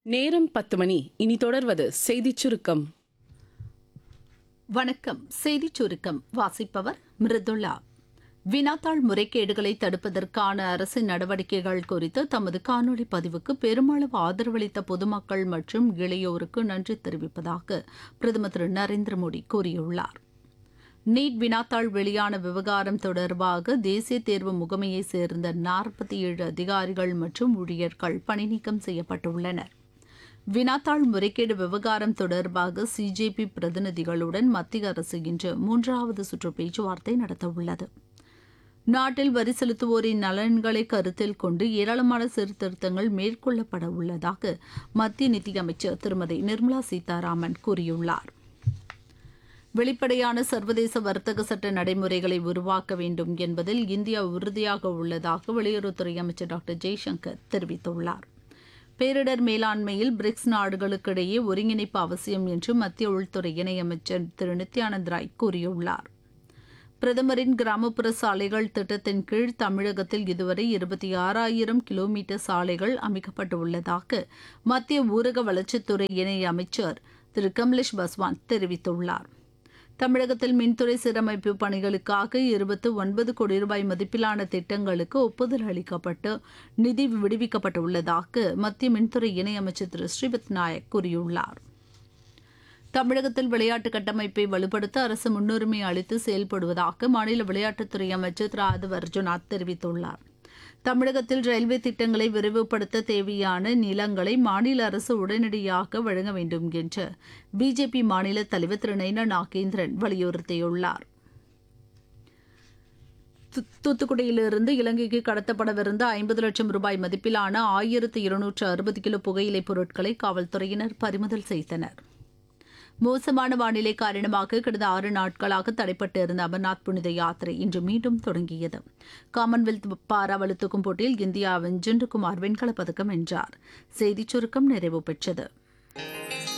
நேரம் பத்து மணி இனி தொடர்வது செய்திச் சுருக்கம் வணக்கம் செய்திச் சுருக்கம் வாசிப்பவர் மிருதுளா வினாத்தாள் முறைகேடுகளை தடுப்பதற்கான அரசின் நடவடிக்கைகள் குறித்து தமது காணொலி பதிவுக்கு பெருமளவு ஆதரவளித்த பொதுமக்கள் மற்றும் இளையோருக்கு நன்றி தெரிவிப்பதாக பிரதமர் திரு நரேந்திர மோடி கூறியுள்ளார் நீட் வினாத்தாள் வெளியான விவகாரம் தொடர்பாக தேசிய தேர்வு முகமையைச் சேர்ந்த நாற்பத்தி ஏழு அதிகாரிகள் மற்றும் ஊழியர்கள் பணிநீக்கம் செய்யப்பட்டுள்ளனர் வினாத்தாள் முறைகேடு விவகாரம் தொடர்பாக சிஜேபி பிரதிநிதிகளுடன் மத்திய அரசு இன்று மூன்றாவது சுற்று பேச்சுவார்த்தை நடத்தவுள்ளது நாட்டில் வரி செலுத்துவோரின் நலன்களை கருத்தில் கொண்டு ஏராளமான சீர்திருத்தங்கள் மேற்கொள்ளப்பட உள்ளதாக மத்திய நிதியமைச்சர் திருமதி நிர்மலா சீதாராமன் கூறியுள்ளார் வெளிப்படையான சர்வதேச வர்த்தக சட்ட நடைமுறைகளை உருவாக்க வேண்டும் என்பதில் இந்தியா உறுதியாக உள்ளதாக வெளியுறவுத்துறை அமைச்சர் டாக்டர் ஜெய்சங்கர் தெரிவித்துள்ளார் பேரிடர் மேலாண்மையில் பிரிக்ஸ் நாடுகளுக்கிடையே ஒருங்கிணைப்பு அவசியம் என்று மத்திய உள்துறை இணையமைச்சர் திரு நித்யானந்த் ராய் கூறியுள்ளார் பிரதமரின் கிராமப்புற சாலைகள் திட்டத்தின் கீழ் தமிழகத்தில் இதுவரை இருபத்தி ஆறாயிரம் கிலோமீட்டர் சாலைகள் அமைக்கப்பட்டுள்ளதாக மத்திய ஊரக வளர்ச்சித்துறை இணை அமைச்சர் திரு கமலேஷ் பஸ்வான் தெரிவித்துள்ளார் தமிழகத்தில் மின்துறை சீரமைப்பு பணிகளுக்காக இருபத்து ஒன்பது கோடி ரூபாய் மதிப்பிலான திட்டங்களுக்கு ஒப்புதல் அளிக்கப்பட்டு நிதி விடுவிக்கப்பட்டுள்ளதாக மத்திய மின்துறை இணையமைச்சர் திரு ஸ்ரீபத் நாயக் கூறியுள்ளார் தமிழகத்தில் விளையாட்டு கட்டமைப்பை வலுப்படுத்த அரசு முன்னுரிமை அளித்து செயல்படுவதாக மாநில விளையாட்டுத்துறை அமைச்சர் திரு ஆதவ் அர்ஜுனாத் தெரிவித்துள்ளார் தமிழகத்தில் ரயில்வே திட்டங்களை விரைவுபடுத்த தேவையான நிலங்களை மாநில அரசு உடனடியாக வழங்க வேண்டும் என்று பிஜேபி மாநில தலைவர் திரு நைனா நாகேந்திரன் வலியுறுத்தியுள்ளார் து- தூத்துக்குடியிலிருந்து இலங்கைக்கு கடத்தப்படவிருந்த ஐம்பது லட்சம் ரூபாய் மதிப்பிலான ஆயிரத்து இருநூற்று அறுபது கிலோ புகையிலைப் பொருட்களை காவல்துறையினர் பறிமுதல் செய்தனர் மோசமான வானிலை காரணமாக கடந்த ஆறு நாட்களாக தடைப்பட்டிருந்த அமர்நாத் புனித யாத்திரை இன்று மீண்டும் தொடங்கியது காமன்வெல்த் பாரா வலுத்தூக்கும் போட்டியில் இந்தியாவின் ஜிண்டுகுமார் வெண்கலப் பதக்கம் வென்றார் செய்திச் சுருக்கம் நிறைவு பெற்றது